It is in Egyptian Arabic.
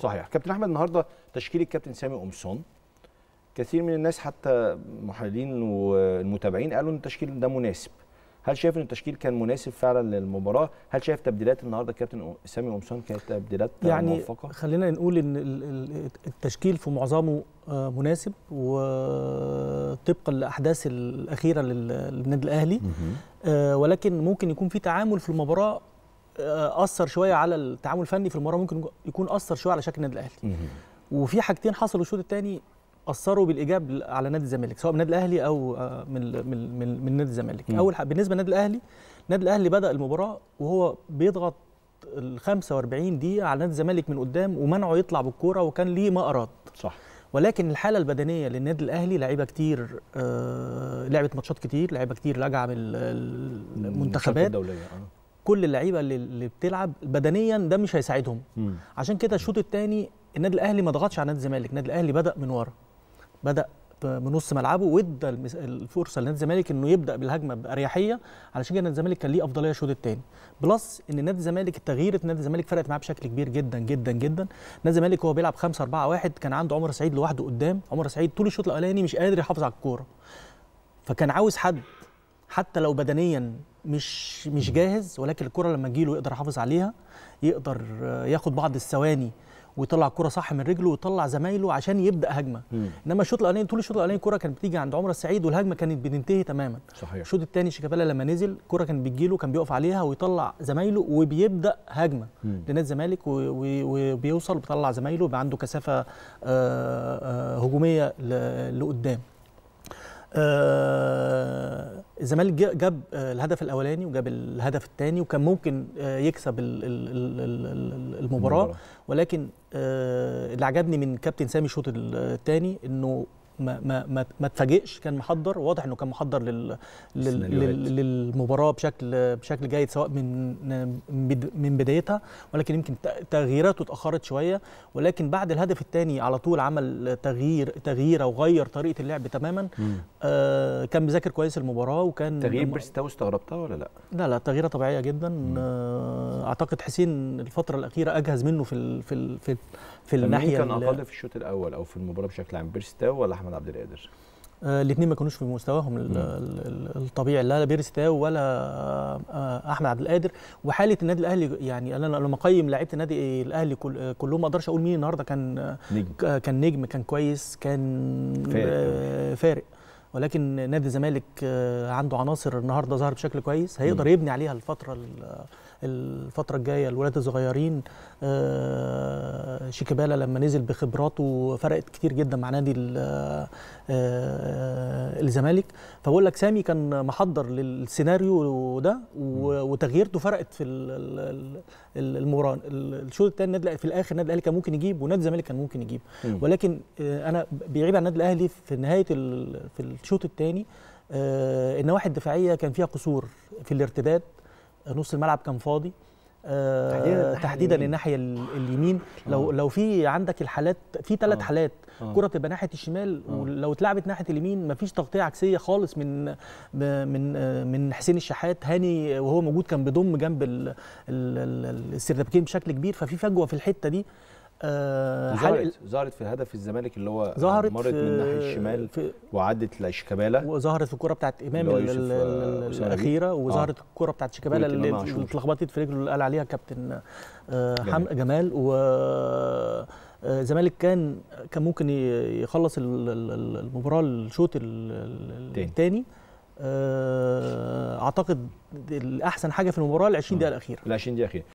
صحيح كابتن احمد النهارده تشكيل الكابتن سامي قمصان كثير من الناس حتى المحللين والمتابعين قالوا ان التشكيل ده مناسب هل شايف ان التشكيل كان مناسب فعلا للمباراه هل شايف تبديلات النهارده الكابتن سامي قمصان كانت تبديلات يعني موفقه خلينا نقول ان ال- ال- التشكيل في معظمه آه، مناسب وطبقا للاحداث الاخيره لل- للنادي الاهلي آه، ولكن ممكن يكون في تعامل في المباراه آه، اثر شويه على التعامل الفني في المباراه ممكن يكون اثر شويه على شكل النادي الاهلي مهم. وفي حاجتين حصلوا الشوط الثاني اثروا بالايجاب على نادي الزمالك سواء من النادي الاهلي او آه، من من من, من نادي الزمالك مم. اول حاجه بالنسبه للنادي الاهلي النادي الاهلي بدا المباراه وهو بيضغط ال 45 دقيقه على نادي الزمالك من قدام ومنعه يطلع بالكوره وكان ليه ما اراد صح ولكن الحاله البدنيه للنادي الاهلي لعيبه كتير آه لعبت ماتشات كتير لعيبه كتير راجعه من ال- ال- المنتخبات الدوليه اه كل اللعيبه اللي, اللي بتلعب بدنيا ده مش هيساعدهم مم. عشان كده الشوط الثاني النادي الاهلي ما ضغطش على نادي الزمالك النادي الاهلي بدا من ورا بدا ب- من نص ملعبه وادى المس- الفرصه لنادي الزمالك انه يبدا بالهجمه باريحيه علشان كده نادي الزمالك كان ليه افضليه الشوط الثاني بلس ان نادي الزمالك التغيير في نادي الزمالك فرقت معاه بشكل كبير جدا جدا جدا نادي الزمالك وهو بيلعب 5 4 1 كان عنده عمر سعيد لوحده قدام عمر سعيد طول الشوط الاولاني مش قادر يحافظ على الكوره فكان عاوز حد حتى لو بدنيا مش مش جاهز ولكن الكره لما تجيله يقدر يحافظ عليها يقدر آه، ياخد بعض الثواني ويطلع الكره صح من رجله ويطلع زمايله عشان يبدا هجمه مم. انما الشوط الاولاني طول الشوط الاولاني الكره كانت بتيجي عند عمر السعيد والهجمه كانت بتنتهي تماما صحيح الشوط الثاني شيكابالا لما نزل الكره كانت بتجيله كان بيقف عليها ويطلع زمايله وبيبدا هجمه مم. لنادي الزمالك و- و- وبيوصل بيطلع زمايله يبقى عنده كثافه آه، آه، هجوميه ل- لقدام آه، الزمالك جا- جاب آه، الهدف الاولاني وجاب الهدف الثاني وكان ممكن آه، يكسب ال- ال- ال- ال- ال- المباراه المباراة. ولكن آه، اللي عجبني من كابتن سامي الشوط الثاني انه ما ما ما ما اتفاجئش كان محضر واضح انه كان محضر لل لل السيناريوهات. لل للمباراه بشكل بشكل جيد سواء من من بد- من بدايتها ولكن يمكن ت- تغييراته اتاخرت شويه ولكن بعد الهدف الثاني على طول عمل تغيير تغييره وغير طريقه اللعب تماما مم. آه كان مذاكر كويس المباراه وكان تغيير بيرستاو استغربتها ولا لا؟ لا لا تغييره طبيعيه جدا آه اعتقد حسين الفتره الاخيره اجهز منه في ال في ال في, في طب مين الناحيه كان ال- اقل في الشوط الاول او في المباراه بشكل عام بيرستاو ولا احمد عبد القادر؟ آه الاثنين ما كانوش في مستواهم ال- مم. ال- ال- الطبيعي لا بيرستاو ولا آه احمد عبد القادر وحاله النادي الاهلي يعني انا لما اقيم لعيبه النادي الاهلي كل كلهم ما اقدرش اقول مين النهارده كان نجم ك- كان نجم كان كويس كان فارق. آه، فارق ولكن نادي الزمالك آه، عنده عناصر النهارده ظهر بشكل كويس هيقدر يبني عليها الفتره ال- الفتره الجايه الولاد الصغيرين آه، شيكابالا لما نزل بخبراته فرقت كتير جدا مع نادي ال- آه، الزمالك فبقول لك سامي كان محضر للسيناريو ده و- وتغييرته فرقت في ال- ال- ال- المباراه ال- الشوط الثاني النادي الأهلي- في الاخر النادي الاهلي كان ممكن يجيب ونادي الزمالك كان ممكن يجيب مم. ولكن آه، انا بيعيب على النادي الاهلي في نهايه ال- في الشوط الثاني النواحي الدفاعيه كان فيها قصور في الارتداد آه، نص الملعب كان فاضي آه، تحديداً الناحية تحديدا اليمين. الناحيه ال- اليمين لو آه. لو في عندك الحالات في ثلاث آه. حالات آه. كره تبقى ناحيه الشمال آه. ولو اتلعبت ناحيه اليمين مفيش تغطيه عكسيه خالص من ب- من آه، من حسين الشحات هاني وهو موجود كان بيضم جنب ال- ال- ال- السردباكين بشكل كبير ففي فجوه في الحته دي آه، حال- ظهرت ظهرت في هدف الزمالك اللي هو ظهرت مرت من الناحيه الشمال في وعدت لشيكابالا وظهرت في الكره بتاعت امام اللي هو ال- يوسف، ال- آه، ال- أسامة نبيل. الاخيره وظهرت الكره بتاعت شيكابالا كرة اللي إمام عاشور. اللي اتلخبطت في رجله اللي قال عليها كابتن آه، جمال. حم جمال و آه، الزمالك كان كان ممكن ي- يخلص ال- ال- المباراه الشوط ال- تاني. الثاني اعتقد الاحسن حاجه في المباراه ال 20 دقيقه الاخيره ال 20 دقيقه اخيره